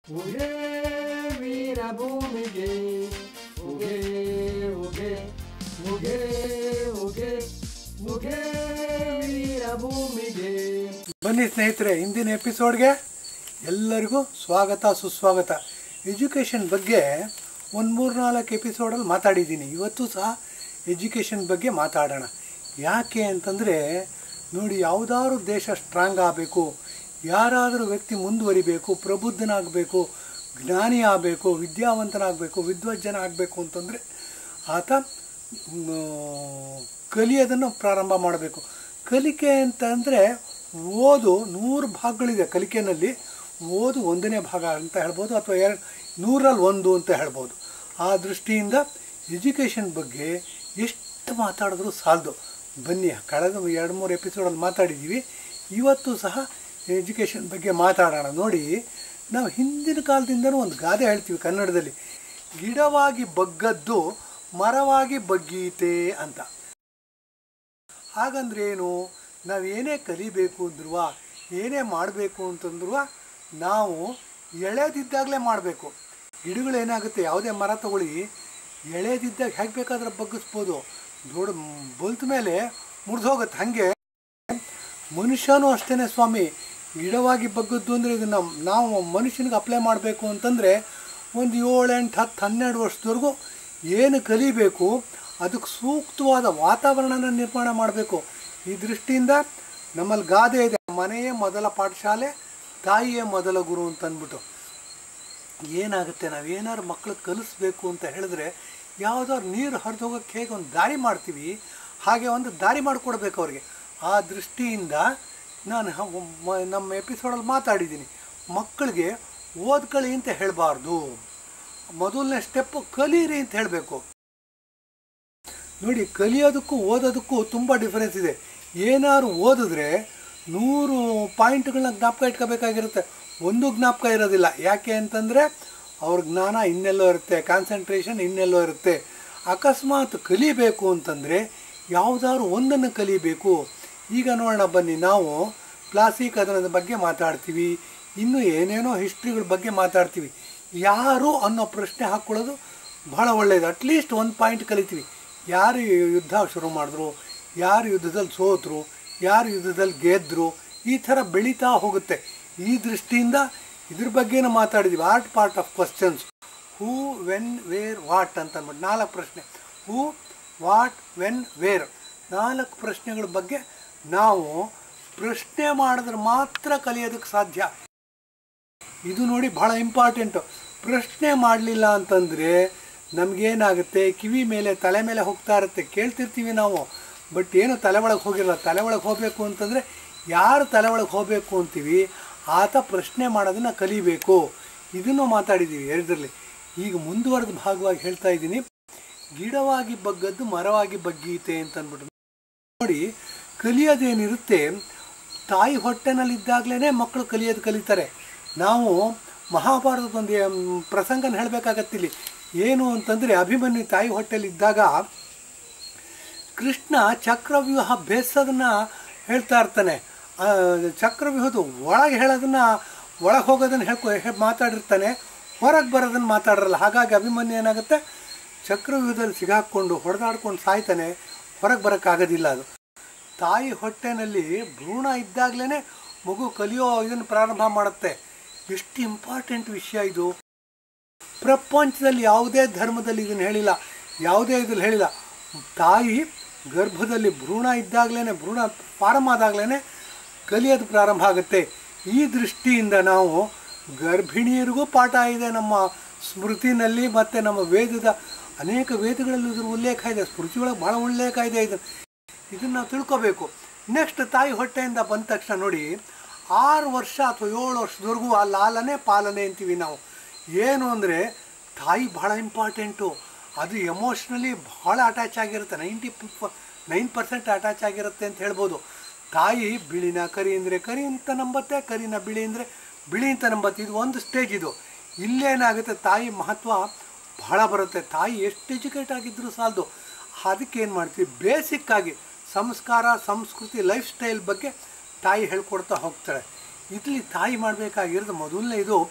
ಉಗೆ ವೀರ ಭೂಮಿಗೆ ಉಗೆ ಉಗೆ ಉಗೆ ಉಗೆ ಉಗೆ ವೀರ ಭೂಮಿಗೆ ಬನ್ನಿ ಸ್ನೇಹಿತರೆ ಇಂದಿನ ಎಪಿಸೋಡ್ಗೆ ಎಲ್ಲರಿಗೂ ಸ್ವಾಗತ ಸುಸ್ವಾಗತ ಎಜುಕೇಷನ್ ಬಗ್ಗೆ ಒಂದು ಮೂರು ನಾಲ್ಕು ಎಪಿಸೋಡಲ್ಲಿ ಮಾತಾಡಿದ್ದೀನಿ ಇವತ್ತು ಸಹ ಎಜುಕೇಷನ್ ಬಗ್ಗೆ ಮಾತಾಡೋಣ ಯಾಕೆ ಅಂತಂದರೆ ನೋಡಿ ಯಾವುದಾದ್ರು ದೇಶ ಸ್ಟ್ರಾಂಗ್ ಆಗಬೇಕು ಯಾರಾದರೂ ವ್ಯಕ್ತಿ ಮುಂದುವರಿಬೇಕು ಪ್ರಬುದ್ಧನಾಗಬೇಕು ಜ್ಞಾನಿ ಆಗಬೇಕು ವಿದ್ಯಾವಂತನಾಗಬೇಕು ವಿದ್ವಜ್ಜನ ಆಗಬೇಕು ಅಂತಂದರೆ ಆತ ಮ್, ಕಲಿಯೋದನ್ನು ಪ್ರಾರಂಭ ಮಾಡಬೇಕು ಕಲಿಕೆ ಅಂತಂದರೆ ಓದು ನೂರು ಭಾಗಗಳಿದೆ ಕಲಿಕೆನಲ್ಲಿ ಓದು ಒಂದನೇ ಭಾಗ ಅಂತ ಹೇಳ್ಬೋದು ಅಥವಾ ಎರಡು ನೂರಲ್ಲಿ ಒಂದು ಅಂತ ಹೇಳ್ಬೋದು ಆ ದೃಷ್ಟಿಯಿಂದ ಎಜುಕೇಷನ್ ಬಗ್ಗೆ ಎಷ್ಟು ಮಾತಾಡಿದ್ರೂ ಸಾಲದು ಬನ್ನಿ ಕಳೆದ ಎರಡು ಮೂರು ಎಪಿಸೋಡಲ್ಲಿ ಮಾತಾಡಿದ್ದೀವಿ ಇವತ್ತು ಸಹ ಎಜುಕೇಷನ್ ಬಗ್ಗೆ ಮಾತಾಡೋಣ ನೋಡಿ ನಾವು ಹಿಂದಿನ ಕಾಲದಿಂದನೂ ಒಂದು ಗಾದೆ ಹೇಳ್ತೀವಿ ಕನ್ನಡದಲ್ಲಿ ಗಿಡವಾಗಿ ಬಗ್ಗದ್ದು ಮರವಾಗಿ ಬಗ್ಗೀತೆ ಅಂತ ಹಾಗಂದ್ರೆ ಏನು ನಾವು ಏನೇ ಕಲಿಬೇಕು ಅಂದ್ರೂ ಏನೇ ಮಾಡಬೇಕು ಅಂತಂದ್ರೂ ನಾವು ಎಳೆದಿದ್ದಾಗಲೇ ಮಾಡಬೇಕು ಗಿಡಗಳು ಏನಾಗುತ್ತೆ ಯಾವುದೇ ಮರ ತಗೊಳ್ಳಿ ಎಳೆದಿದ್ದಾಗ ಹೇಗೆ ಬೇಕಾದ್ರೆ ಬಗ್ಗಿಸ್ಬೋದು ದೊಡ್ಡ ಬಲ್ತ ಮೇಲೆ ಮುರಿದೋಗುತ್ತೆ ಹಾಗೆ ಮನುಷ್ಯನೂ ಅಷ್ಟೇ ಸ್ವಾಮಿ ಗಿಡವಾಗಿ ಬಗ್ಗದ್ದು ಅಂದರೆ ಇದನ್ನು ನಾವು ಮನುಷ್ಯನಿಗೆ ಅಪ್ಲೈ ಮಾಡಬೇಕು ಅಂತಂದರೆ ಒಂದು ಏಳು ಎಂಟು ಹತ್ತು ಹನ್ನೆರಡು ವರ್ಷದವರೆಗೂ ಏನು ಕಲಿಬೇಕು ಅದಕ್ಕೆ ಸೂಕ್ತವಾದ ವಾತಾವರಣನ ನಿರ್ಮಾಣ ಮಾಡಬೇಕು ಈ ದೃಷ್ಟಿಯಿಂದ ನಮ್ಮಲ್ಲಿ ಗಾದೆ ಇದೆ ಮನೆಯೇ ಮೊದಲ ಪಾಠಶಾಲೆ ತಾಯಿಯೇ ಮೊದಲ ಗುರು ಅಂತ ಅಂದ್ಬಿಟ್ಟು ಏನಾಗುತ್ತೆ ನಾವು ಏನಾದ್ರು ಮಕ್ಳಿಗೆ ಕಲಿಸ್ಬೇಕು ಅಂತ ಹೇಳಿದ್ರೆ ಯಾವುದಾದ್ರು ನೀರು ಹರಿದು ಹೋಗೋಕ್ಕೆ ಹೇಗೆ ಒಂದು ದಾರಿ ಮಾಡ್ತೀವಿ ಹಾಗೆ ಒಂದು ದಾರಿ ಮಾಡಿಕೊಡ್ಬೇಕು ಅವ್ರಿಗೆ ಆ ದೃಷ್ಟಿಯಿಂದ ನಾನು ಹ- ಮ- ನಮ್ಮ ಎಪಿಸೋಡಲ್ಲಿ ಮಾತಾಡಿದ್ದೀನಿ ಮಕ್ಕಳಿಗೆ ಓದ್ಕೊಳ್ಳಿ ಅಂತ ಹೇಳಬಾರ್ದು ಮೊದಲನೇ ಸ್ಟೆಪ್ಪು ಕಲೀರಿ ಅಂತ ಹೇಳಬೇಕು ನೋಡಿ ಕಲಿಯೋದಕ್ಕೂ ಓದೋದಕ್ಕೂ ತುಂಬ ಡಿಫರೆನ್ಸ್ ಇದೆ ಏನಾದ್ರು ಓದಿದ್ರೆ ನೂರು ಪಾಯಿಂಟ್ಗಳನ್ನ ಜ್ಞಾಪಕ ಇಟ್ಕೋಬೇಕಾಗಿರುತ್ತೆ ಒಂದು ಜ್ಞಾಪಕ ಇರೋದಿಲ್ಲ ಯಾಕೆ ಅಂತಂದರೆ ಅವ್ರ ಜ್ಞಾನ ಇನ್ನೆಲ್ಲೋ ಇರುತ್ತೆ ಕಾನ್ಸಂಟ್ರೇಷನ್ ಇನ್ನೆಲ್ಲೋ ಇರುತ್ತೆ ಅಕಸ್ಮಾತ್ ಕಲಿಬೇಕು ಅಂತಂದರೆ ಯಾವುದಾದ್ರು ಒಂದನ್ನು ಕಲಿಬೇಕು ಈಗ ನೋಡೋಣ ಬನ್ನಿ ನಾವು ಕ್ಲಾಸಿಕ್ ಅದರ ಬಗ್ಗೆ ಮಾತಾಡ್ತೀವಿ ಇನ್ನು ಏನೇನೋ ಹಿಸ್ಟ್ರಿಗಳ ಬಗ್ಗೆ ಮಾತಾಡ್ತೀವಿ ಯಾರು ಅನ್ನೋ ಪ್ರಶ್ನೆ ಹಾಕ್ಕೊಳ್ಳೋದು ಬಹಳ ಒಳ್ಳೆಯದು ಅಟ್ಲೀಸ್ಟ್ ಒಂದು ಪಾಯಿಂಟ್ ಕಲಿತೀವಿ ಯಾರು ಯುದ್ಧ ಶುರು ಮಾಡಿದ್ರು ಯಾರು ಯುದ್ಧದಲ್ಲಿ ಸೋತರು ಯಾರು ಯುದ್ಧದಲ್ಲಿ ಗೆದ್ದರು ಈ ಥರ ಬೆಳೀತಾ ಹೋಗುತ್ತೆ ಈ ದೃಷ್ಟಿಯಿಂದ ಇದ್ರ ಬಗ್ಗೆನೂ ಮಾತಾಡಿದ್ವಿ art part of questions who when where what ಅಂತ ಅಂದ್ಬಿಟ್ಟು ನಾಲ್ಕು ಪ್ರಶ್ನೆ ಹೂ ವಾಟ್ ವೆನ್ ವೇರ್ ನಾಲ್ಕು ಪ್ರಶ್ನೆಗಳ ಬಗ್ಗೆ ನಾವು ಪ್ರಶ್ನೆ ಮಾಡಿದ್ರೆ ಮಾತ್ರ ಕಲಿಯೋದಕ್ಕೆ ಸಾಧ್ಯ ಇದು ನೋಡಿ ಬಹಳ ಇಂಪಾರ್ಟೆಂಟು ಪ್ರಶ್ನೆ ಮಾಡಲಿಲ್ಲ ಅಂತಂದರೆ ನಮಗೇನಾಗುತ್ತೆ ಕಿವಿ ಮೇಲೆ ತಲೆ ಮೇಲೆ ಹೋಗ್ತಾ ಇರುತ್ತೆ ಕೇಳ್ತಿರ್ತೀವಿ ನಾವು ಬಟ್ ಏನು ತಲೆ ಒಳಗೆ ಹೋಗಿರಲ್ಲ ತಲೆ ಒಳಗೆ ಹೋಗಬೇಕು ಅಂತಂದರೆ ಯಾರು ತಲೆ ಒಳಗೆ ಹೋಗಬೇಕು ಅಂತೀವಿ ಆತ ಪ್ರಶ್ನೆ ಮಾಡೋದನ್ನು ಕಲಿಬೇಕು ಇದನ್ನು ಮಾತಾಡಿದ್ದೀವಿ ಎರಡರಲ್ಲಿ ಈಗ ಮುಂದುವರೆದ ಭಾಗವಾಗಿ ಹೇಳ್ತಾ ಇದ್ದೀನಿ ಗಿಡವಾಗಿ ಬಗ್ಗದ್ದು ಮರವಾಗಿ ಬಗ್ಗೀತೆ ಅಂತ ಅಂದ್ಬಿಟ್ಟು ನೋಡಿ ಕಲಿಯೋದೇನಿರುತ್ತೆ ತಾಯಿ ಹೊಟ್ಟೆನಲ್ಲಿದ್ದಾಗಲೇ ಮಕ್ಕಳು ಕಲಿಯೋದು ಕಲಿತಾರೆ ನಾವು ಮಹಾಭಾರತದ ಒಂದು ಮ್, ಪ್ರಸಂಗನ ಹೇಳಬೇಕಾಗತ್ತಿಲ್ಲಿ ಏನು ಅಂತಂದರೆ ಅಭಿಮನ್ಯು ತಾಯಿ ಹೊಟ್ಟೆಲಿದ್ದಾಗ ಕೃಷ್ಣ ಚಕ್ರವ್ಯೂಹ ಬೇಸೋದನ್ನ ಹೇಳ್ತಾ ಇರ್ತಾನೆ ಆ, ಚಕ್ರವ್ಯೂಹದ ಒಳಗೆ ಹೇಳೋದನ್ನ ಒಳಗೆ ಹೋಗೋದನ್ನು ಹೇಳ್ಕೊ ಹೇ- ಮಾತಾಡಿರ್ತಾನೆ ಹೊರಗೆ ಬರೋದನ್ನು ಮಾತಾಡರಲ್ಲ ಹಾಗಾಗಿ ಅಭಿಮನ್ಯು ಏನಾಗುತ್ತೆ ಚಕ್ರವ್ಯೂಹದಲ್ಲಿ ಸಿಗಾಕ್ಕೊಂಡು ಹೊಡೆದಾಡ್ಕೊಂಡು ಸಾಯ್ತಾನೆ ಹೊರಗೆ ಬರೋಕ್ಕಾಗೋದಿಲ್ಲ ಅದು ತಾಯಿ ಹೊಟ್ಟೆನಲ್ಲಿ ಭ್ರೂಣ ಇದ್ದಾಗಲೇ ಮಗು ಕಲಿಯೋ ಇದನ್ನು ಪ್ರಾರಂಭ ಮಾಡುತ್ತೆ ಎಷ್ಟು ಇಂಪಾರ್ಟೆಂಟ್ ವಿಷಯ ಇದು ಪ್ರಪಂಚದಲ್ಲಿ ಯಾವುದೇ ಧರ್ಮದಲ್ಲಿ ಇದನ್ನು ಹೇಳಿಲ್ಲ ಯಾವುದೇ ಇದ್ರಲ್ಲಿ ಹೇಳಿಲ್ಲ ತಾಯಿ ಗರ್ಭದಲ್ಲಿ ಭ್ರೂಣ ಇದ್ದಾಗಲೇ ಭ್ರೂಣ ಫಾರಮ್ ಆದಾಗಲೇ ಕಲಿಯೋದು ಪ್ರಾರಂಭ ಆಗುತ್ತೆ ಈ ದೃಷ್ಟಿಯಿಂದ ನಾವು ಗರ್ಭಿಣಿಯರಿಗೂ ಪಾಠ ಇದೆ ನಮ್ಮ ಸ್ಮೃತಿನಲ್ಲಿ ಮತ್ತು ನಮ್ಮ ವೇದದ ಅನೇಕ ವೇದಗಳಲ್ಲಿ ಇದ್ರ ಉಲ್ಲೇಖ ಇದೆ ಸ್ಮೃತಿ ಒಳಗೆ ಭಾಳ ಉಲ್ಲೇಖ ಇದೆ ಇದು ಇದನ್ನು ನಾವು ತಿಳ್ಕೊಬೇಕು ನೆಕ್ಸ್ಟ್ ತಾಯಿ ಹೊಟ್ಟೆಯಿಂದ ಬಂದ ತಕ್ಷಣ ನೋಡಿ ಆರು ವರ್ಷ ಅಥವಾ ಏಳು ವರ್ಷದವರೆಗೂ ಆ ಲಾಲನೆ ಪಾಲನೆ ಅಂತೀವಿ ನಾವು ಏನು ಅಂದರೆ ತಾಯಿ ಭಾಳ ಇಂಪಾರ್ಟೆಂಟು ಅದು ಎಮೋಷ್ನಲಿ ಭಾಳ ಅಟ್ಯಾಚ್ ಆಗಿರುತ್ತೆ ನೈಂಟಿ ನೈನ್ ಪರ್ಸೆಂಟ್ ಅಟ್ಯಾಚ್ ಆಗಿರುತ್ತೆ ಅಂತ ಹೇಳ್ಬೋದು ತಾಯಿ ಬಿಳಿನ ಕರಿ ಅಂದರೆ ಕರಿ ಅಂತ ನಂಬತ್ತೆ ಕರಿನ ಬಿಳಿ ಅಂದರೆ ಬಿಳಿ ಅಂತ ನಂಬತ್ತೆ ಇದು ಒಂದು ಸ್ಟೇಜ್ ಇದು ಇಲ್ಲೇನಾಗುತ್ತೆ ತಾಯಿ ಮಹತ್ವ ಬಹಳ ಬರುತ್ತೆ ತಾಯಿ ಎಷ್ಟು ಎಜುಕೇಟ್ ಆಗಿದ್ದರೂ ಸಾಲದು ಅದಕ್ಕೆ ಏನು ಮಾಡ್ತೀವಿ ಬೇಸಿಕ್ಕಾಗಿ ಸಂಸ್ಕಾರ ಸಂಸ್ಕೃತಿ ಲೈಫ್ ಸ್ಟೈಲ್ ಬಗ್ಗೆ ತಾಯಿ ಹೇಳ್ಕೊಡ್ತಾ ಹೋಗ್ತಾಳೆ ಇಲ್ಲಿ ತಾಯಿ ಮಾಡಬೇಕಾಗಿರೋದು ಮೊದಲನೇ ಇದು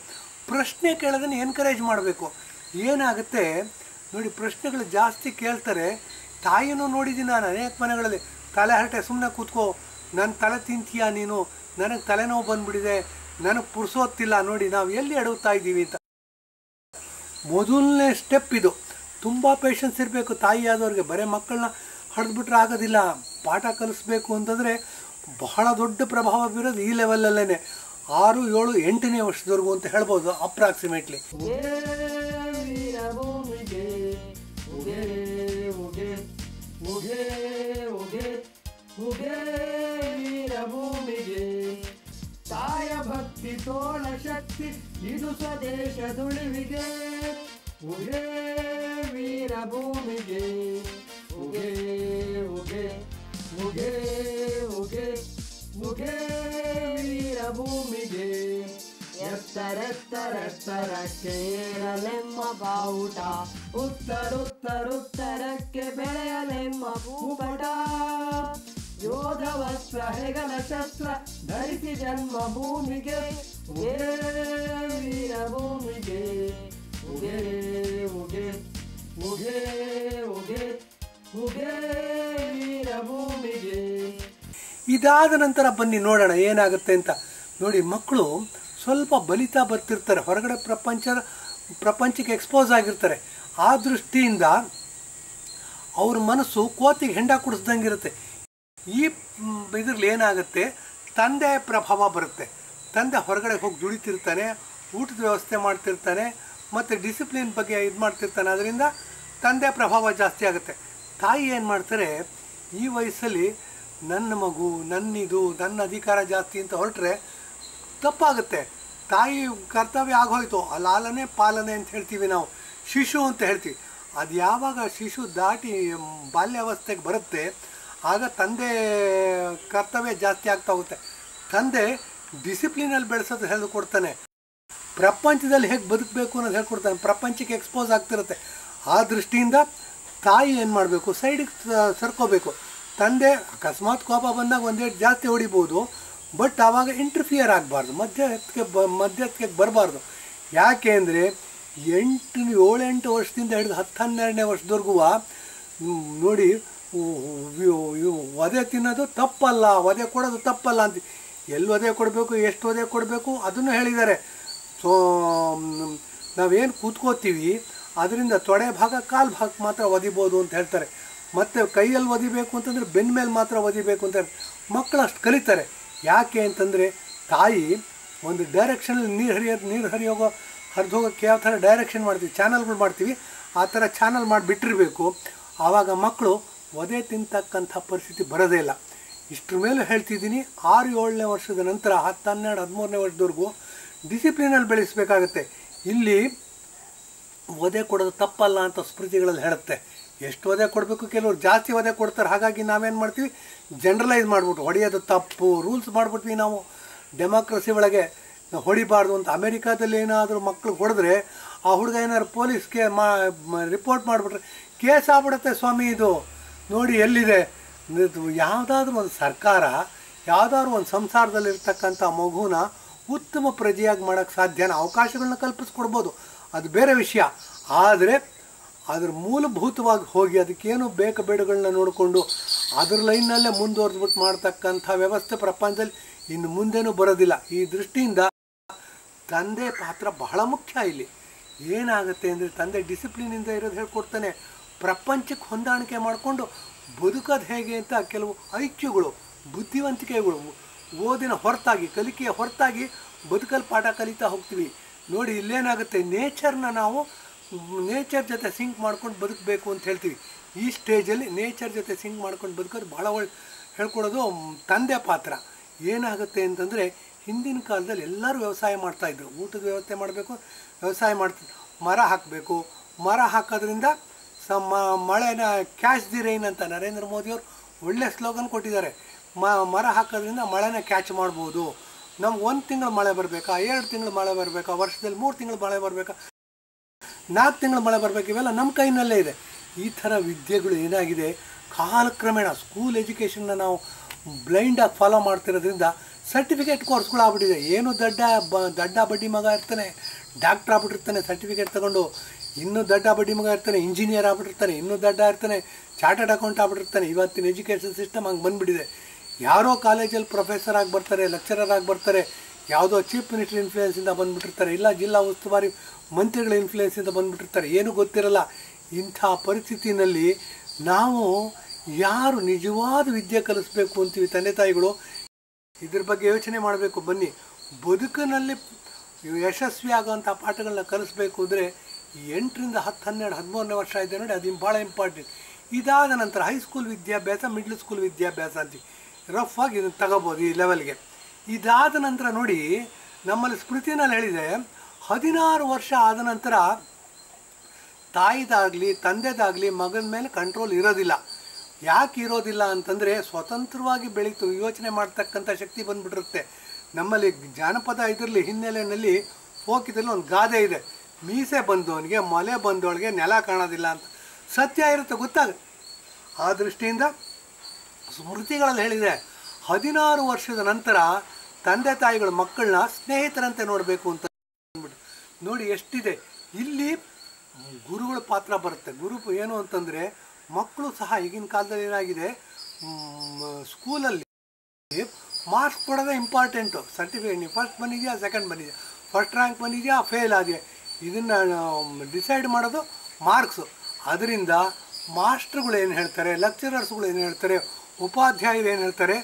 ಪ್ರಶ್ನೆ ಕೇಳೋದನ್ನು ಎನ್ಕರೇಜ್ ಮಾಡಬೇಕು ಏನಾಗುತ್ತೆ ನೋಡಿ ಪ್ರಶ್ನೆಗಳು ಜಾಸ್ತಿ ಕೇಳ್ತಾರೆ ತಾಯಿನೂ ನೋಡಿದ್ದೀನಿ ನಾನು ಅನೇಕ ಮನೆಗಳಲ್ಲಿ ತಲೆ ಹರಟೆ ಸುಮ್ಮನೆ ಕೂತ್ಕೋ ನನ್ನ ತಲೆ ತಿಂತೀಯ ನೀನು ನನಗೆ ತಲೆನೋವು ಬಂದ್ಬಿಟ್ಟಿದೆ ನನಗೆ ಪುರ್ಸೋತ್ತಿಲ್ಲ ನೋಡಿ ನಾವು ಎಲ್ಲಿ ಎಡವುತ್ತಾ ಇದ್ದೀವಿ ಅಂತ ಮೊದಲನೇ ಸ್ಟೆಪ್ ಇದು ತುಂಬ ಪೇಷನ್ಸ್ ಇರಬೇಕು ತಾಯಿ ಆದವ್ರಿಗೆ ಬರೀ ಮಕ್ಕಳನ್ನ ಹಡ್ದ್ಬಿಟ್ರೆ ಆಗೋದಿಲ್ಲ ಪಾಠ ಕಲಿಸ್ಬೇಕು ಅಂತಂದರೆ ಬಹಳ ದೊಡ್ಡ ಪ್ರಭಾವ ಬೀರೋದು ಈ ಲೆವೆಲಲ್ಲೇ ಆರು ಏಳು ಎಂಟನೇ ವರ್ಷದವರೆಗೂ ಅಂತ ಹೇಳ್ಬೋದು ಅಪ್ರಾಕ್ಸಿಮೇಟ್ಲಿ ಉಗೆ ವೀರಭೂಮಿಗೆ ಉಗೆ ಉಗೆ ಉಗೆ ಉಗೆ ಉಗೆ ವೀರಭೂಮಿಗೆ ತಾಯ ಭಕ್ತಿ ತೋಳ ಶಕ್ತಿ ಇದು ಸ್ವದೇಶದುಳಿವಿಗೆ ಉಗೆ ವೀರಭೂಮಿಗೆ ಉಗೆ ಉಗೆ ಉಗೆ ಉಗೆ ಉಗೆ ವೀರಭೂಮಿಗೆ ಎತ್ತರೆತ್ತರೆತ್ತರಕ್ಕೆ ಏರಲೆಮ್ಮ ಬಾವುಟ ಉತ್ತರುತ್ತರುತ್ತರಕ್ಕೆ ಬೆಳೆಯಲೆಮ್ಮ ಭೂಪಟ ಯೋಧ ವಸ್ತ್ರ ಹೆಗಲ ಶಸ್ತ್ರ ಧರಿಸಿ ಜನ್ಮ ಭೂಮಿಗೆ ಉಗೇ ವೀರಭೂಮಿಗೆ ಉಗೇ ಉಗೆ ಉಗೇ ಉಗೆ ಉಗೇ ವೀರಭೂಮಿಗೆ ಇದಾದ ನಂತರ ಬನ್ನಿ ನೋಡೋಣ ಏನಾಗುತ್ತೆ ಅಂತ ನೋಡಿ ಮಕ್ಕಳು ಸ್ವಲ್ಪ ಬಲಿತಾ ಬರ್ತಿರ್ತಾರೆ ಹೊರಗಡೆ ಪ್ರಪಂಚ ಪ್ರಪಂಚಕ್ಕೆ ಎಕ್ಸ್ಪೋಸ್ ಆಗಿರ್ತಾರೆ ಆ ದೃಷ್ಟಿಯಿಂದ ಅವ್ರ ಮನಸ್ಸು ಕೋತಿಗೆ ಹೆಂಡ ಕುಡಿಸ್ದಂಗಿರುತ್ತೆ ಈ ಇದ್ರಲ್ಲಿ ಏನಾಗುತ್ತೆ ತಂದೆ ಪ್ರಭಾವ ಬರುತ್ತೆ ತಂದೆ ಹೊರಗಡೆ ಹೋಗಿ ದುಡಿತಿರ್ತಾನೆ ಊಟದ ವ್ಯವಸ್ಥೆ ಮಾಡ್ತಿರ್ತಾನೆ ಮತ್ತು ಡಿಸಿಪ್ಲಿನ್ ಬಗ್ಗೆ ಇದು ಮಾಡ್ತಿರ್ತಾನೆ ಅದರಿಂದ ತಂದೆ ಪ್ರಭಾವ ಜಾಸ್ತಿ ಆಗುತ್ತೆ ತಾಯಿ ಏನು ಮಾಡ್ತಾರೆ ಈ ವಯಸ್ಸಲ್ಲಿ ನನ್ನ ಮಗು ನನ್ನಿದು ನನ್ನ ಅಧಿಕಾರ ಜಾಸ್ತಿ ಅಂತ ಹೊರಟ್ರೆ ತಪ್ಪಾಗುತ್ತೆ ತಾಯಿ ಕರ್ತವ್ಯ ಆಗೋಯ್ತು ಆ ಲಾಲನೆ ಪಾಲನೆ ಅಂತ ಹೇಳ್ತೀವಿ ನಾವು ಶಿಶು ಅಂತ ಹೇಳ್ತೀವಿ ಅದು ಯಾವಾಗ ಶಿಶು ದಾಟಿ ಮ್, ಬಾಲ್ಯಾವಸ್ಥೆಗೆ ಬರುತ್ತೆ ಆಗ ತಂದೆ ಕರ್ತವ್ಯ ಜಾಸ್ತಿ ಆಗ್ತಾ ಹೋಗುತ್ತೆ ತಂದೆ ಡಿಸಿಪ್ಲಿನಲ್ಲಿ ಬೆಳೆಸೋದು ಹೇಳಿಕೊಡ್ತಾನೆ ಪ್ರಪಂಚದಲ್ಲಿ ಹೇಗೆ ಬದುಕಬೇಕು ಅನ್ನೋದು ಹೇಳ್ಕೊಡ್ತಾನೆ ಪ್ರಪಂಚಕ್ಕೆ ಎಕ್ಸ್ಪೋಸ್ ಆಗ್ತಿರುತ್ತೆ ಆ ದೃಷ್ಟಿಯಿಂದ ತಾಯಿ ಏನು ಮಾಡಬೇಕು ಸೈಡಿಗೆ ಸರ್ಕೋಬೇಕು ತಂದೆ ಅಕಸ್ಮಾತ್ ಕೋಪ ಬಂದಾಗ ಒಂದೇಟು ಜಾಸ್ತಿ ಹೊಡಿಬೋದು ಬಟ್ ಆವಾಗ ಇಂಟರ್ಫಿಯರ್ ಆಗಬಾರ್ದು ಮಧ್ಯಕ್ಕೆ ಬ ಮಧ್ಯಕ್ಕೆ ಬರಬಾರ್ದು ಯಾಕೆ ಅಂದರೆ ಎಂಟು ಏಳೆಂಟು ವರ್ಷದಿಂದ ಹಿಡಿದು ಹತ್ತು ಹನ್ನೆರಡನೇ ವರ್ಷದವರೆಗೂ ನೋಡಿ ಉ- ಉ- ಇವು ವಧೆ ತಿನ್ನೋದು ತಪ್ಪಲ್ಲ ವಧೆ ಕೊಡೋದು ತಪ್ಪಲ್ಲ ಅಂತ ಎಲ್ಲಿ ವಧೆ ಕೊಡಬೇಕು ಎಷ್ಟು ವಧೆ ಕೊಡಬೇಕು ಅದನ್ನು ಹೇಳಿದ್ದಾರೆ ಸೊ ನಾವೇನು ಕೂತ್ಕೋತೀವಿ ಅದರಿಂದ ತೊಡೆ ಭಾಗ ಕಾಲು ಭಾಗ ಮಾತ್ರ ಒದಿಬೋದು ಅಂತ ಹೇಳ್ತಾರೆ ಮತ್ತು ಕೈಯಲ್ಲಿ ಒದಿಬೇಕು ಅಂತಂದರೆ ಬೆನ್ನ ಮೇಲೆ ಮಾತ್ರ ಒದಿಬೇಕು ಅಂತ ಹೇಳ್ತಾರೆ. ಮಕ್ಕಳು ಅಷ್ಟು ಕಲಿತಾರೆ ಯಾಕೆ ಅಂತಂದರೆ ತಾಯಿ ಒಂದು ಡೈರೆಕ್ಷನಲ್ಲಿ ನೀರು ಹರಿಯೋದು ನೀರು ಹರಿಯೋಗೋ ಹರಿದು ಹೋಗೋಕ್ಕೆ ಯಾವ ಥರ ಡೈರೆಕ್ಷನ್ ಮಾಡ್ತೀವಿ ಚಾನಲ್ಗಳು ಮಾಡ್ತೀವಿ ಆ ಥರ ಚಾನಲ್ ಮಾಡಿಬಿಟ್ಟಿರಬೇಕು ಆವಾಗ ಮಕ್ಕಳು ಒದೆ ತಿಂತಕ್ಕಂಥ ಪರಿಸ್ಥಿತಿ ಬರೋದೇ ಇಲ್ಲ ಇಷ್ಟ್ರ ಮೇಲೆ ಹೇಳ್ತಿದ್ದೀನಿ ಆರು ಏಳನೇ ವರ್ಷದ ನಂತರ ಹತ್ತು ಹನ್ನೆರಡು ಹದಿಮೂರನೇ ವರ್ಷದವರೆಗೂ ಡಿಸಿಪ್ಲಿನಲ್ಲಿ ಬೆಳೆಸಬೇಕಾಗತ್ತೆ ಇಲ್ಲಿ ಒದೆ ಕೊಡೋದು ತಪ್ಪಲ್ಲ ಅಂತ ಸ್ಮೃತಿಗಳಲ್ಲಿ ಹೇಳುತ್ತೆ ಎಷ್ಟು ಒದೆ ಕೊಡಬೇಕು ಕೆಲವರು ಜಾಸ್ತಿ ಒದೆ ಕೊಡ್ತಾರೆ ಹಾಗಾಗಿ ನಾವೇನು ಮಾಡ್ತೀವಿ ಜನರಲೈಸ್ ಮಾಡಿಬಿಟ್ಟು ಹೊಡೆಯೋದು ತಪ್ಪು ರೂಲ್ಸ್ ಮಾಡಿಬಿಟ್ವಿ ನಾವು ಡೆಮಾಕ್ರಸಿ ಒಳಗೆ ನಾವು ಹೊಡಿಬಾರ್ದು ಅಂತ ಅಮೇರಿಕಾದಲ್ಲಿ ಏನಾದರೂ ಮಕ್ಕಳು ಹೊಡೆದ್ರೆ ಆ ಹುಡುಗ ಏನಾದ್ರು ಪೊಲೀಸ್ಗೆ ಮಾ ರಿಪೋರ್ಟ್ ಮಾಡಿಬಿಟ್ರೆ ಕೇಸ್ ಆಗ್ಬಿಡುತ್ತೆ ಸ್ವಾಮಿ ಇದು ನೋಡಿ ಎಲ್ಲಿದೆ ಯಾವುದಾದ್ರೂ ಒಂದು ಸರ್ಕಾರ ಯಾವುದಾದ್ರೂ ಒಂದು ಸಂಸಾರದಲ್ಲಿರ್ತಕ್ಕಂಥ ಮಗುನ ಉತ್ತಮ ಪ್ರಜೆಯಾಗಿ ಮಾಡೋಕ್ಕೆ ಸಾಧ್ಯನ ಅವಕಾಶಗಳನ್ನ ಕಲ್ಪಿಸ್ಕೊಡ್ಬೋದು ಅದು ಬೇರೆ ವಿಷಯ ಆದರೆ ಅದ್ರ ಮೂಲಭೂತವಾಗಿ ಹೋಗಿ ಅದಕ್ಕೇನು ಬೇಕು ಬೇಡಗಳನ್ನ ನೋಡಿಕೊಂಡು ಅದ್ರ ಲೈನ್ನಲ್ಲೇ ಮುಂದುವರೆದ್ಬಿಟ್ಟು ಮಾಡ್ತಕ್ಕಂಥ ವ್ಯವಸ್ಥೆ ಪ್ರಪಂಚದಲ್ಲಿ ಇನ್ನು ಮುಂದೇನೂ ಬರೋದಿಲ್ಲ ಈ ದೃಷ್ಟಿಯಿಂದ ತಂದೆ ಪಾತ್ರ ಬಹಳ ಮುಖ್ಯ ಇಲ್ಲಿ ಏನಾಗುತ್ತೆ ಅಂದರೆ ತಂದೆ ಡಿಸಿಪ್ಲಿನಿಂದ ಇರೋದು ಹೇಳ್ಕೊಡ್ತಾನೆ ಪ್ರಪಂಚಕ್ಕೆ ಹೊಂದಾಣಿಕೆ ಮಾಡಿಕೊಂಡು ಬದುಕೋದು ಹೇಗೆ ಅಂತ ಕೆಲವು ಐಕ್ಯಗಳು ಬುದ್ಧಿವಂತಿಕೆಗಳು ಓದಿನ ಹೊರತಾಗಿ ಕಲಿಕೆಯ ಹೊರತಾಗಿ ಬದುಕಲ್ಲಿ ಪಾಠ ಕಲಿತಾ ಹೋಗ್ತೀವಿ ನೋಡಿ ಇಲ್ಲೇನಾಗುತ್ತೆ ನೇಚರ್ನ ನಾವು ನೇಚರ್ ಜೊತೆ ಸಿಂಕ್ ಮಾಡ್ಕೊಂಡು ಬದುಕಬೇಕು ಅಂತ ಹೇಳ್ತೀವಿ ಈ ಸ್ಟೇಜಲ್ಲಿ ನೇಚರ್ ಜೊತೆ ಸಿಂಕ್ ಮಾಡ್ಕೊಂಡು ಬದುಕೋದು ಭಾಳ ಒಳ್ಳೆ ಹೇಳ್ಕೊಡೋದು ಮ್, ತಂದೆ ಪಾತ್ರ ಏನಾಗುತ್ತೆ ಅಂತಂದರೆ ಹಿಂದಿನ ಕಾಲದಲ್ಲಿ ಎಲ್ಲರೂ ವ್ಯವಸಾಯ ಮಾಡ್ತಾಯಿದ್ರು ಊಟದ ವ್ಯವಸ್ಥೆ ಮಾಡಬೇಕು ವ್ಯವಸಾಯ ಮಾಡ್ತಿದ್ರು ಮರ ಹಾಕಬೇಕು ಮರ ಹಾಕೋದ್ರಿಂದ ಸ ಮ- ಮಳೆನ ಕ್ಯಾಚ್ ದಿ ರೈನ್ ಅಂತ ನರೇಂದ್ರ ಮೋದಿಯವರು ಒಳ್ಳೆ ಸ್ಲೋಗನ್ ಕೊಟ್ಟಿದ್ದಾರೆ ಮ ಮರ ಹಾಕೋದ್ರಿಂದ ಮಳೆನ ಕ್ಯಾಚ್ ಮಾಡ್ಬೋದು ನಮ್ಗೆ ಒಂದು ತಿಂಗಳು ಮಳೆ ಬರಬೇಕಾ ಎರಡು ತಿಂಗಳು ಮಳೆ ಬರಬೇಕಾ ವರ್ಷದಲ್ಲಿ ಮೂರು ತಿಂಗಳು ಮಳೆ ಬರಬೇಕಾ ನಾಲ್ಕು ತಿಂಗಳು ಮಳೆ ಬರಬೇಕು ಇವೆಲ್ಲ ನಮ್ಮ ಕೈನಲ್ಲೇ ಇದೆ ಈ ಥರ ವಿದ್ಯೆಗಳು ಏನಾಗಿದೆ ಕಾಲಕ್ರಮೇಣ ಸ್ಕೂಲ್ ಎಜುಕೇಷನ್ನ ನಾವು ಬ್ಲೈಂಡಾಗಿ ಫಾಲೋ ಮಾಡ್ತಿರೋದ್ರಿಂದ ಸರ್ಟಿಫಿಕೇಟ್ ಕೋರ್ಸ್ಗಳು ಆಗ್ಬಿಟ್ಟಿದೆ ಏನು ದಡ್ಡ ಬ ದಡ್ಡ ಬಡ್ಡಿ ಮಗ ಇರ್ತಾನೆ ಡಾಕ್ಟ್ರ್ ಆಗ್ಬಿಟ್ಟಿರ್ತಾನೆ ಸರ್ಟಿಫಿಕೇಟ್ ತಗೊಂಡು ಇನ್ನೂ ದೊಡ್ಡ ಬಡ್ಡಿ ಮಗ ಇರ್ತಾನೆ ಇಂಜಿನಿಯರ್ ಆಗ್ಬಿಟ್ಟಿರ್ತಾನೆ ಇನ್ನೂ ದೊಡ್ಡ ಇರ್ತಾನೆ ಚಾರ್ಟರ್ಡ್ ಅಕೌಂಟ್ ಆಗ್ಬಿಟ್ಟಿರ್ತಾನೆ ಇವತ್ತಿನ ಎಜುಕೇಷನ್ ಸಿಸ್ಟಮ್ ಹಂಗೆ ಬಂದ್ಬಿಟ್ಟಿದೆ ಯಾರೋ ಕಾಲೇಜಲ್ಲಿ ಪ್ರೊಫೆಸರ್ ಆಗಿ ಬರ್ತಾರೆ ಲೆಕ್ಚರರ್ ಆಗಿ ಬರ್ತಾರೆ ಯಾವುದೋ ಚೀಫ್ ಮಿನಿಸ್ಟರ್ ಇನ್ಫ್ಲೂಯೆನ್ಸಿಂದ ಬಂದ್ಬಿಟ್ಟಿರ್ತಾರೆ ಇಲ್ಲ ಜಿಲ್ಲಾ ಉಸ್ತುವಾರಿ ಮಂತ್ರಿಗಳ ಇನ್ಫ್ಲೂಯೆನ್ಸಿಂದ ಬಂದ್ಬಿಟ್ಟಿರ್ತಾರೆ ಏನೂ ಗೊತ್ತಿರಲ್ಲ ಇಂಥ ಪರಿಸ್ಥಿತಿನಲ್ಲಿ ನಾವು ಯಾರು ನಿಜವಾದ ವಿದ್ಯೆ ಕಲಿಸ್ಬೇಕು ಅಂತೀವಿ ತಂದೆ ತಾಯಿಗಳು ಇದ್ರ ಬಗ್ಗೆ ಯೋಚನೆ ಮಾಡಬೇಕು ಬನ್ನಿ ಬದುಕಿನಲ್ಲಿ ಯಶಸ್ವಿ ಆಗೋಂಥ ಪಾಠಗಳನ್ನ ಕಲಿಸ್ಬೇಕು ಅಂದರೆ ಎಂಟರಿಂದ ಹತ್ತು ಹನ್ನೆರಡು ಹದಿಮೂರನೇ ವರ್ಷ ಇದೆ ನೋಡಿ ಅದು ಭಾಳ ಇಂಪಾರ್ಟೆಂಟ್ ಇದಾದ ನಂತರ ಹೈಸ್ಕೂಲ್ ವಿದ್ಯಾಭ್ಯಾಸ ಮಿಡ್ಲ್ ಸ್ಕೂಲ್ ವಿದ್ಯಾಭ್ಯಾಸ ಅಂತೀವಿ ರಫ್ ಆಗಿ ಇದನ್ನು ತಗೋಬೋದು ಈ ಲೆವೆಲ್ಗೆ ಇದಾದ ನಂತರ ನೋಡಿ ನಮ್ಮಲ್ಲಿ ಸ್ಮೃತಿನಲ್ಲಿ ಹೇಳಿದೆ ಹದಿನಾರು ವರ್ಷ ಆದ ನಂತರ ತಾಯಿದಾಗಲಿ ತಂದೆದಾಗಲಿ ಮಗನ ಮೇಲೆ ಕಂಟ್ರೋಲ್ ಇರೋದಿಲ್ಲ ಯಾಕೆ ಇರೋದಿಲ್ಲ ಅಂತಂದರೆ ಸ್ವತಂತ್ರವಾಗಿ ಬೆಳೀತು ಯೋಚನೆ ಮಾಡ್ತಕ್ಕಂಥ ಶಕ್ತಿ ಬಂದ್ಬಿಟ್ಟಿರುತ್ತೆ ನಮ್ಮಲ್ಲಿ ಜಾನಪದ ಇದರಲ್ಲಿ ಹಿನ್ನೆಲೆಯಲ್ಲಿ ಫೋಕಿದಲ್ಲಿ ಒಂದು ಗಾದೆ ಇದೆ ಮೀಸೆ ಬಂದವನಿಗೆ ಮಲೆ ಬಂದವಳಿಗೆ ನೆಲ ಕಾಣೋದಿಲ್ಲ ಅಂತ ಸತ್ಯ ಇರುತ್ತೆ ಗೊತ್ತಾಗುತ್ತೆ ಆ ದೃಷ್ಟಿಯಿಂದ ಸ್ಮೃತಿಗಳಲ್ಲಿ ಹೇಳಿದೆ ಹದಿನಾರು ವರ್ಷದ ನಂತರ ತಂದೆ ತಾಯಿಗಳು ಮಕ್ಕಳನ್ನ ಸ್ನೇಹಿತರಂತೆ ನೋಡಬೇಕು ಅಂತ ಅಂದ್ಬಿಟ್ಟು ನೋಡಿ ಎಷ್ಟಿದೆ ಇಲ್ಲಿ ಗುರುಗಳ ಪಾತ್ರ ಬರುತ್ತೆ ಗುರು ಏನು ಅಂತಂದರೆ ಮಕ್ಕಳು ಸಹ ಈಗಿನ ಕಾಲದಲ್ಲಿ ಏನಾಗಿದೆ ಮ್, ಸ್ಕೂಲಲ್ಲಿ ಮಾರ್ಕ್ಸ್ ಕೊಡೋದೇ ಇಂಪಾರ್ಟೆಂಟು ಸರ್ಟಿಫಿಕೇಟ್ ನೀವು ಫಸ್ಟ್ ಬಂದಿದೆಯಾ ಸೆಕೆಂಡ್ ಬಂದಿದೆಯಾ ಫಸ್ಟ್ ರ್ಯಾಂಕ್ ಬಂದಿದೆಯಾ ಫೇಲ್ ಆಗಿದೆ ಇದನ್ನು ಡಿಸೈಡ್ ಮಾಡೋದು ಮಾರ್ಕ್ಸು ಅದರಿಂದ ಮಾಸ್ಟ್ರುಗಳು ಏನು ಹೇಳ್ತಾರೆ ಲೆಕ್ಚರರ್ಸ್ಗಳು ಏನು ಹೇಳ್ತಾರೆ ಉಪಾಧ್ಯಾಯರು ಏನು ಹೇಳ್ತಾರೆ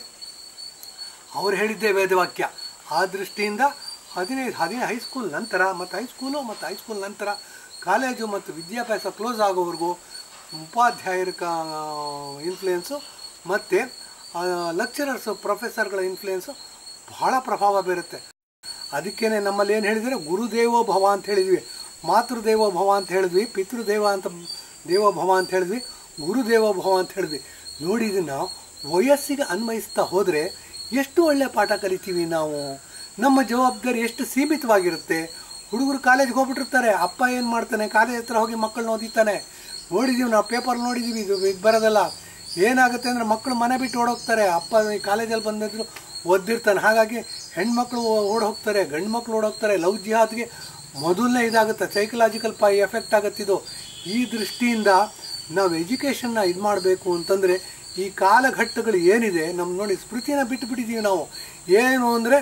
ಅವ್ರು ಹೇಳಿದ್ದೇ ವೇದವಾಕ್ಯ ಆ ದೃಷ್ಟಿಯಿಂದ ಹದಿನೈದು ಹದಿನೈದು ಹೈಸ್ಕೂಲ್ ನಂತರ ಮತ್ತು ಹೈಸ್ಕೂಲು ಮತ್ತು ಹೈಸ್ಕೂಲ್ ನಂತರ ಕಾಲೇಜು ಮತ್ತು ವಿದ್ಯಾಭ್ಯಾಸ ಕ್ಲೋಸ್ ಆಗೋವರೆಗೂ ಉಪಾಧ್ಯಾಯರ ಕ ಇನ್ಫ್ಲುಯೆನ್ಸು ಮತ್ತು ಲೆಕ್ಚರರ್ಸು ಪ್ರೊಫೆಸರ್ಗಳ ಇನ್ಫ್ಲುಯೆನ್ಸು ಬಹಳ ಪ್ರಭಾವ ಬೀರುತ್ತೆ ಅದಕ್ಕೇನೆ ನಮ್ಮಲ್ಲಿ ಏನು ಹೇಳಿದರೆ ಗುರುದೇವೋ ಭವ ಅಂತ ಹೇಳಿದ್ವಿ ಮಾತೃದೇವೋ ಭವ ಅಂತ ಹೇಳಿದ್ವಿ ಪಿತೃದೇವ ಅಂತ ದೇವೋ ಭವ ಅಂತ ಹೇಳಿದ್ವಿ ಗುರುದೇವೋ ಭವ ಅಂತ ಹೇಳಿದ್ವಿ ನೋಡಿ ಇದನ್ನು ವಯಸ್ಸಿಗೆ ಅನ್ವಯಿಸ್ತಾ ಹೋದರೆ ಎಷ್ಟು ಒಳ್ಳೆಯ ಪಾಠ ಕಲಿತೀವಿ ನಾವು ನಮ್ಮ ಜವಾಬ್ದಾರಿ ಎಷ್ಟು ಸೀಮಿತವಾಗಿರುತ್ತೆ ಹುಡುಗರು ಕಾಲೇಜ್ಗೆ ಹೋಗ್ಬಿಟ್ಟಿರ್ತಾರೆ ಅಪ್ಪ ಏನು ಮಾಡ್ತಾನೆ ಕಾಲೇಜ್ ಹತ್ರ ಹೋಗಿ ಮಕ್ಕಳನ್ನ ಓದಿತಾನೆ ನೋಡಿದ್ದೀವಿ ನಾವು ಪೇಪರ್ ನೋಡಿದ್ದೀವಿ ಇದು ಇದು ಬರೋದಲ್ಲ ಏನಾಗುತ್ತೆ ಅಂದರೆ ಮಕ್ಕಳು ಮನೆ ಬಿಟ್ಟು ಓಡೋಗ್ತಾರೆ ಅಪ್ಪ ಈ ಕಾಲೇಜಲ್ಲಿ ಬಂದಿದ್ರು ಓದಿರ್ತಾನೆ ಹಾಗಾಗಿ ಹೆಣ್ಮಕ್ಳು ಓಡ್ ಹೋಗ್ತಾರೆ ಗಂಡು ಮಕ್ಳು ಓಡೋಗ್ತಾರೆ ಲವ್ ಜಿಹಾದ್ಗೆ ಮೊದಲನೇ ಇದಾಗುತ್ತೆ ಸೈಕಲಾಜಿಕಲ್ ಪ ಎಫೆಕ್ಟ್ ಆಗುತ್ತೆ ಇದು ಈ ದೃಷ್ಟಿಯಿಂದ ನಾವು ಎಜುಕೇಷನ್ನ ಇದು ಮಾಡಬೇಕು ಅಂತಂದರೆ ಈ ಕಾಲಘಟ್ಟಗಳು ಏನಿದೆ ನಮ್ಮ ನೋಡಿ ಸ್ಮೃತಿನ ಬಿಟ್ಟು ಬಿಟ್ಟಿದ್ದೀವಿ ನಾವು ಏನು ಅಂದರೆ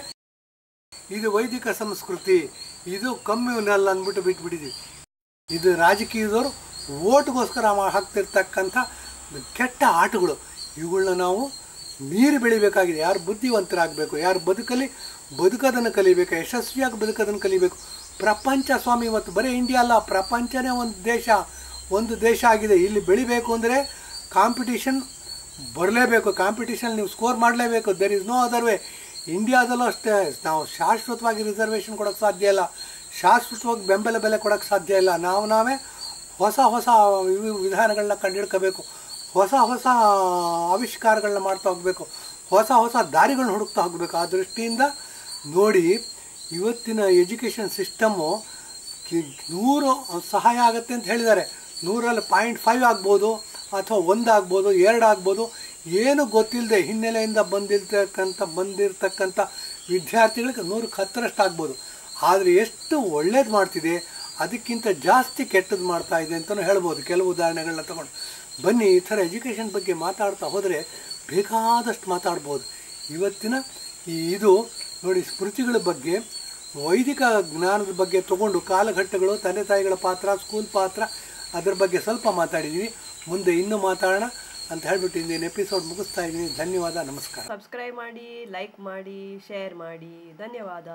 ಇದು ವೈದಿಕ ಸಂಸ್ಕೃತಿ ಇದು ಕಮ್ಯುನಲ್ ಅಂದ್ಬಿಟ್ಟು ಬಿಟ್ಬಿಟ್ಟಿದ್ದೀವಿ ಇದು ರಾಜಕೀಯದವರು ಓಟ್ಗೋಸ್ಕರ ಮಾ- ಹಾಕ್ತಿರ್ತಕ್ಕಂಥ ಕೆಟ್ಟ ಆಟಗಳು ಇವುಗಳನ್ನ ನಾವು ಮೀರಿ ಬೆಳಿಬೇಕಾಗಿದೆ ಯಾರು ಬುದ್ಧಿವಂತರಾಗಬೇಕು ಯಾರು ಬದುಕಲಿ ಬದುಕೋದನ್ನು ಕಲಿಬೇಕು ಯಶಸ್ವಿಯಾಗಿ ಬದುಕೋದನ್ನು ಕಲಿಬೇಕು ಪ್ರಪಂಚ ಸ್ವಾಮಿ ಇವತ್ತು ಬರೀ ಇಂಡಿಯಾ ಅಲ್ಲ ಪ್ರಪಂಚನೇ ಒಂದು ದೇಶ ಒಂದು ದೇಶ ಆಗಿದೆ ಇಲ್ಲಿ ಬೆಳಿಬೇಕು ಅಂದರೆ ಕಾಂಪಿಟಿಷನ್ ಬರಲೇಬೇಕು ಕಾಂಪಿಟಿಷನ್ ನೀವು ಸ್ಕೋರ್ ಮಾಡಲೇಬೇಕು there is no other way ಇಂಡಿಯಾದಲ್ಲೂ ಅಷ್ಟೇ ನಾವು ಶಾಶ್ವತವಾಗಿ ರಿಸರ್ವೇಷನ್ ಕೊಡೋಕ್ಕೆ ಸಾಧ್ಯ ಇಲ್ಲ ಶಾಶ್ವತವಾಗಿ ಬೆಂಬಲ ಬೆಲೆ ಕೊಡೋಕ್ಕೆ ಸಾಧ್ಯ ಇಲ್ಲ ನಾವು ನಾವೇ ಹೊಸ ಹೊಸ ಇವು ವಿಧಾನಗಳನ್ನ ಕಂಡುಹಿಡ್ಕೋಬೇಕು ಹೊಸ ಹೊಸ ಆವಿಷ್ಕಾರಗಳನ್ನ ಮಾಡ್ತಾ ಹೋಗಬೇಕು ಹೊಸ ಹೊಸ ದಾರಿಗಳನ್ನ ಹುಡುಕ್ತಾ ಹೋಗಬೇಕು ಆ ದೃಷ್ಟಿಯಿಂದ ನೋಡಿ ಇವತ್ತಿನ ಎಜುಕೇಷನ್ ಸಿಸ್ಟಮ್ಮು ಕಿ- ನೂರು ಸಹಾಯ ಆಗುತ್ತೆ ಅಂತ ಹೇಳಿದ್ದಾರೆ ನೂರಲ್ಲಿ ಪಾಯಿಂಟ್ ಫೈವ್ ಆಗ್ಬೋದು ಅಥವಾ ಒಂದು ಆಗ್ಬೋದು ಎರಡು ಆಗ್ಬೋದು ಏನು ಗೊತ್ತಿಲ್ಲದೆ ಹಿನ್ನೆಲೆಯಿಂದ ಬಂದಿರ್ತಕ್ಕಂಥ ಬಂದಿರತಕ್ಕಂಥ ವಿದ್ಯಾರ್ಥಿಗಳಿಗೆ ನೂರಕ್ಕೆ ಹತ್ತರಷ್ಟು ಆಗ್ಬೋದು ಆದರೆ ಎಷ್ಟು ಒಳ್ಳೇದು ಮಾಡ್ತಿದೆ ಅದಕ್ಕಿಂತ ಜಾಸ್ತಿ ಕೆಟ್ಟದ್ದು ಮಾಡ್ತಾ ಇದೆ ಅಂತಲೂ ಹೇಳ್ಬೋದು ಕೆಲವು ಉದಾಹರಣೆಗಳನ್ನ ತಗೊಂಡು ಬನ್ನಿ ಈ ಥರ ಎಜುಕೇಷನ್ ಬಗ್ಗೆ ಮಾತಾಡ್ತಾ ಹೋದರೆ ಬೇಕಾದಷ್ಟು ಮಾತಾಡ್ಬೋದು ಇವತ್ತಿನ ಈ ಇದು ನೋಡಿ ಸ್ಮೃತಿಗಳ ಬಗ್ಗೆ ವೈದಿಕ ಜ್ಞಾನದ ಬಗ್ಗೆ ತಗೊಂಡು ಕಾಲಘಟ್ಟಗಳು ತಂದೆ ತಾಯಿಗಳ ಪಾತ್ರ ಸ್ಕೂಲ್ ಪಾತ್ರ ಅದರ ಬಗ್ಗೆ ಸ್ವಲ್ಪ ಮಾತಾಡಿದ್ದೀವಿ ಮುಂದೆ ಇನ್ನೂ ಮಾತಾಡೋಣ ಅಂತ ಹೇಳ್ಬಿಟ್ಟು ಇಂದಿನ ಎಪಿಸೋಡ್ ಮುಗಿಸ್ತಾ ಇದ್ದೀನಿ ಧನ್ಯವಾದ ನಮಸ್ಕಾರ ಸಬ್ಸ್ಕ್ರೈಬ್ ಮಾಡಿ ಲೈಕ್ ಮಾಡಿ ಶೇರ್ ಮಾಡಿ ಧನ್ಯವಾದ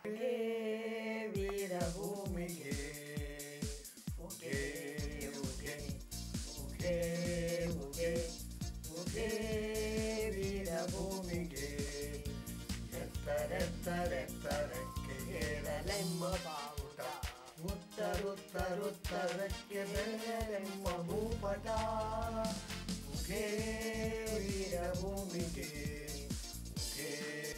ಉತ್ತರುತ್ತರುತ್ತರಕ್ಕೆ ಬೆಳೆಯಲೆಂಬ ಭೂಪಟ ಮುಖೇ ವೀರಭೂಮಿಗೆ ಮುಖೇ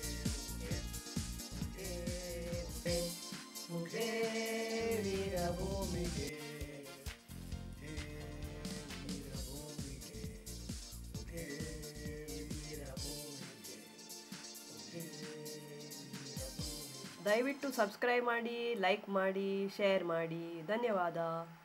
ಮುಖೇ ಮುಖೇ ವೀರಭೂಮಿಗೆ ಮುಖೇ ವೀರಭೂಮಿಗೆ ಮುಖೇ ವೀರಭೂಮಿಗೆ ಮುಖೇ ವೀರಭೂಮಿಗೆ ದಯವಿಟ್ಟು ಸಬ್ಸ್ಕ್ರೈಬ್ ಮಾಡಿ ಲೈಕ್ ಮಾಡಿ ಶೇರ್ ಮಾಡಿ ಧನ್ಯವಾದ